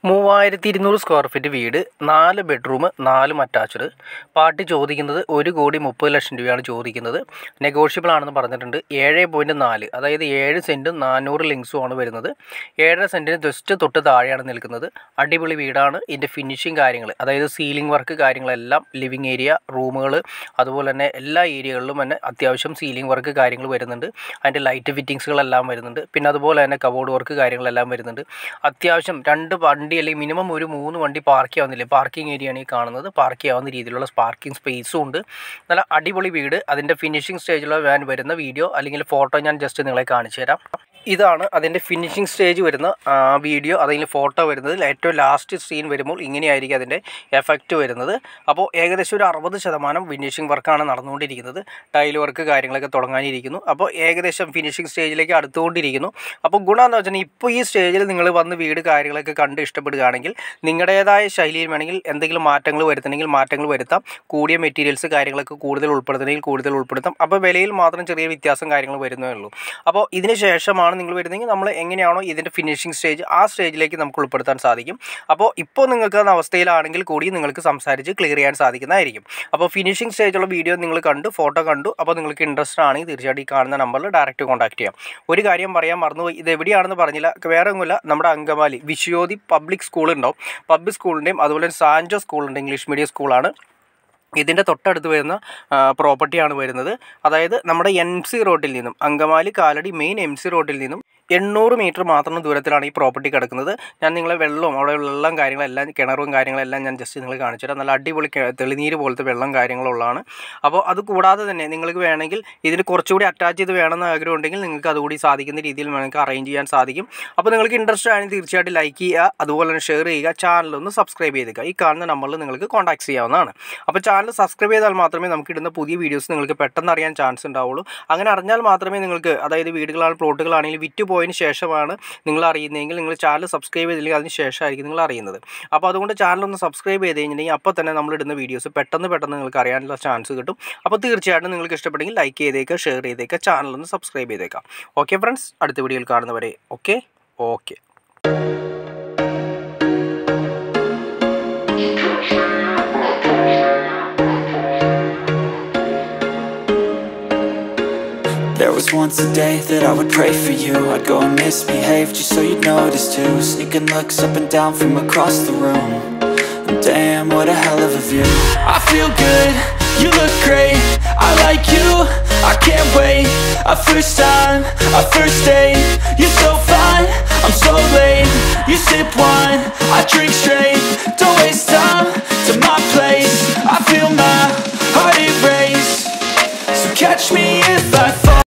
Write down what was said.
മൂവായിരത്തി ഇരുന്നൂറ് square feet വീട് നാല് ബെഡ്റൂം നാലും അറ്റാച്ച്ഡ് പാർട്ടി ചോദിക്കുന്നത് ഒരു കോടി മുപ്പത് ലക്ഷം രൂപയാണ് ചോദിക്കുന്നത് നെഗോഷ്യബിൾ ആണെന്ന് പറഞ്ഞിട്ടുണ്ട് ഏഴ് പോയിൻറ്റ് നാല് അതായത് ഏഴ് സെൻറ്റും നാനൂറ് ലിങ്സും ആണ് വരുന്നത് ഏഴര സെൻറ്റിന് ജസ്റ്റ് തൊട്ട് താഴെയാണ് നിൽക്കുന്നത് അടിപൊളി വീടാണ് ഇതിൻ്റെ ഫിനിഷിങ് കാര്യങ്ങൾ അതായത് സീലിംഗ് വർക്ക് കാര്യങ്ങളെല്ലാം ലിവിങ് ഏരിയ റൂമുകൾ അതുപോലെ തന്നെ എല്ലാ ഏരിയകളിലും തന്നെ അത്യാവശ്യം സീലിംഗ് വർക്ക് കാര്യങ്ങൾ വരുന്നുണ്ട് അതിൻ്റെ ലൈറ്റ് ഫിറ്റിങ്സുകളെല്ലാം വരുന്നുണ്ട് പിന്നെ അതുപോലെ തന്നെ കബോർഡ് വർക്ക് കാര്യങ്ങളെല്ലാം വരുന്നുണ്ട് അത്യാവശ്യം രണ്ട് വണ്ടി അല്ലെങ്കിൽ മിനിമം ഒരു മൂന്ന് വണ്ടി പാർക്ക് ചെയ്യാവുന്നില്ലേ പാർക്കിംഗ് ഏരിയയാണ് ഈ കാണുന്നത് പാർക്ക് ചെയ്യാവുന്ന രീതിയിലുള്ള പാർക്കിംഗ് സ്പേസും ഉണ്ട് നല്ല അടിപൊളി വീട് അതിൻ്റെ ഫിനിഷിംഗ് സ്റ്റേജിൽ ഞാൻ വരുന്ന വീഡിയോ അല്ലെങ്കിൽ ഫോട്ടോ ഞാൻ ജസ്റ്റ് നിങ്ങളെ കാണിച്ചു തരാം ഇതാണ് അതിൻ്റെ ഫിനിഷിംഗ് സ്റ്റേജ് വരുന്ന ആ, വീഡിയോ അതിൽ ഫോട്ടോ വരുന്നത് ഏറ്റവും ലാസ്റ്റ് സീൻ വരുമ്പോൾ ഇങ്ങനെയായിരിക്കും അതിൻ്റെ എഫക്റ്റ് വരുന്നത് അപ്പോൾ ഏകദേശം ഒരു അറുപത് ശതമാനം ഫിനിഷിംഗ് വർക്കാണ് നടന്നുകൊണ്ടിരിക്കുന്നത് ടൈൽ വർക്ക് കാര്യങ്ങളൊക്കെ തുടങ്ങാനിരിക്കുന്നു അപ്പോൾ ഏകദേശം ഫിനിഷിംഗ് സ്റ്റേജിലേക്ക് അടുത്തുകൊണ്ടിരിക്കുന്നു അപ്പോൾ ഗുണം എന്ന് വെച്ചാൽ ഇപ്പോൾ ഈ സ്റ്റേജിൽ നിങ്ങൾ വന്ന് വീട് കാര്യങ്ങളൊക്കെ കണ്ട് ഇഷ്ടപ്പെടുകയാണെങ്കിൽ നിങ്ങളുടേതായ ശൈലിയിൽ വേണമെങ്കിൽ എന്തെങ്കിലും മാറ്റങ്ങൾ വരുത്തണമെങ്കിൽ മാറ്റങ്ങൾ വരുത്താം കൂടിയ മെറ്റീരിയൽസ് കാര്യങ്ങളൊക്കെ കൂടുതൽ ഉൾപ്പെടുത്തണമെങ്കിൽ കൂടുതൽ ഉൾപ്പെടുത്താം അപ്പോൾ വിലയിൽ മാത്രം ചെറിയ വ്യത്യാസം കാര്യങ്ങൾ വരുന്നേ ഉള്ളൂ അപ്പോൾ ഇതിന് ശേഷമാണ് നിങ്ങൾ വരുന്നതെങ്കിൽ നമ്മൾ എങ്ങനെയാണോ ഇതിൻ്റെ ഫിനിഷിംഗ് സ്റ്റേജ് ആ സ്റ്റേജിലേക്ക് നമുക്ക് ഉൾപ്പെടുത്താൻ സാധിക്കും അപ്പോൾ ഇപ്പോൾ നിങ്ങൾക്ക് എന്ന അവസ്ഥയിലാണെങ്കിൽ കൂടി നിങ്ങൾക്ക് സംസാരിച്ച് ക്ലിയർ ചെയ്യാൻ സാധിക്കുന്നതായിരിക്കും അപ്പോൾ ഫിനിഷിംഗ് സ്റ്റേജുള്ള വീഡിയോ നിങ്ങൾ കണ്ടു ഫോട്ടോ കണ്ടു അപ്പോൾ നിങ്ങൾക്ക് ഇൻട്രസ്റ്റ് ആണെങ്കിൽ തീർച്ചയായിട്ടും ഈ കാണുന്ന നമ്പറിൽ ഡയറക്റ്റ് കോൺടാക്ട് ചെയ്യാം ഒരു കാര്യം പറയാൻ മറന്നുപോയി ഇത് എവിടെയാണെന്ന് പറഞ്ഞില്ല വേറെ ഒന്നുമില്ല നമ്മുടെ അങ്കമാലി വിശ്വോതി പബ്ലിക് സ്കൂൾ ഉണ്ടാവും പബ്ലിക് സ്കൂളിൻ്റെയും അതുപോലെ തന്നെ സാൻജോ സ്കൂളുണ്ട് ഇംഗ്ലീഷ് മീഡിയം സ്കൂളാണ് ഇതിൻ്റെ തൊട്ടടുത്ത് വരുന്ന പ്രോപ്പർട്ടിയാണ് വരുന്നത് അതായത് നമ്മുടെ എം സി റോഡിൽ നിന്നും Angamaly Kalady main M C റോഡിൽ നിന്നും എണ്ണൂറ് മീറ്റർ മാത്രം ദൂരത്തിലാണ് ഈ പ്രോപ്പർട്ടി കിടക്കുന്നത് ഞാൻ നിങ്ങളെ വെള്ളവും അവിടെ വെള്ളം കാര്യങ്ങളെല്ലാം കിണറും കാര്യങ്ങളെല്ലാം ഞാൻ ജസ്റ്റ് നിങ്ങൾ കാണിച്ചു തരാം നല്ല അടിപൊളി കെ- തെളിനീര് പോലത്തെ വെള്ളം കാര്യങ്ങളുള്ളതാണ് അപ്പോൾ അത് കൂടാതെ തന്നെ നിങ്ങൾക്ക് വേണമെങ്കിൽ ഇതിൽ കുറച്ചുകൂടി അറ്റാച്ച് ചെയ്ത് വേണമെന്ന് ആഗ്രഹം ഉണ്ടെങ്കിൽ നിങ്ങൾക്ക് അതുകൂടി സാധിക്കുന്ന രീതിയിൽ നിങ്ങൾക്ക് അറേഞ്ച് ചെയ്യാൻ സാധിക്കും അപ്പോൾ നിങ്ങൾക്ക് ഇൻട്രസ്റ്റ് ആണെങ്കിൽ തീർച്ചയായിട്ടും ലൈക്ക് ചെയ്യുക അതുപോലെ തന്നെ ഷെയർ ചെയ്യുക ചാനലൊന്ന് സബ്സ്ക്രൈബ് ചെയ്തേക്കുക ഈ കാണുന്ന നമ്പറിൽ നിങ്ങൾക്ക് കോൺടാക്ട് ചെയ്യാവുന്നതാണ് അപ്പോൾ ചാനൽ സബ്സ്ക്രൈബ് ചെയ്താൽ മാത്രമേ നമുക്ക് ഇടുന്ന പുതിയ വീഡിയോസ് നിങ്ങൾക്ക് പെട്ടെന്ന് അറിയാൻ ചാൻസ് ഉണ്ടാവുള്ളൂ അങ്ങനെ അറിഞ്ഞാൽ മാത്രമേ നിങ്ങൾക്ക് അതായത് വീടുകളാണ് പ്ലോട്ടുകളാണെങ്കിൽ വിറ്റ് പോയതിന് ശേഷമാണ് നിങ്ങൾ അറിയുന്നതെങ്കിൽ നിങ്ങൾ ചാനൽ സബ്സ്ക്രൈബ് ചെയ്തില്ലെങ്കിൽ അതിന് ശേഷമായിരിക്കും നിങ്ങൾ അറിയുന്നത് അപ്പോൾ അതുകൊണ്ട് ചാനൽ ഒന്ന് സബ്സ്ക്രൈബ് ചെയ്ത് കഴിഞ്ഞിട്ടുണ്ടെങ്കിൽ അപ്പോൾ തന്നെ നമ്മൾ ഇടുന്ന വീഡിയോസ് പെട്ടെന്ന് പെട്ടെന്ന് നിങ്ങൾക്ക് അറിയാനുള്ള ചാൻസ് കിട്ടും അപ്പോൾ തീർച്ചയായിട്ടും നിങ്ങൾക്ക് ഇഷ്ടപ്പെട്ടെങ്കിൽ ലൈക്ക് ചെയ്തേക്കുക ഷെയർ ചെയ്തേക്കുക ചാനൽ ഒന്ന് സബ്സ്ക്രൈബ് ചെയ്തേക്കാം ഓക്കെ ഫ്രണ്ട്സ് അടുത്ത വീഡിയോയിൽ കാണുന്നവരെ okay okay There was once a day that I would pray for you I'd go and misbehave just so you'd notice too Sneaking looks up and down from across the room And damn, what a hell of a view I feel good, you look great I like you, I can't wait A first time, a first date You're so fine, I'm so late You sip wine, I drink straight Don't waste time to my place I feel my heart erase So catch me if I fall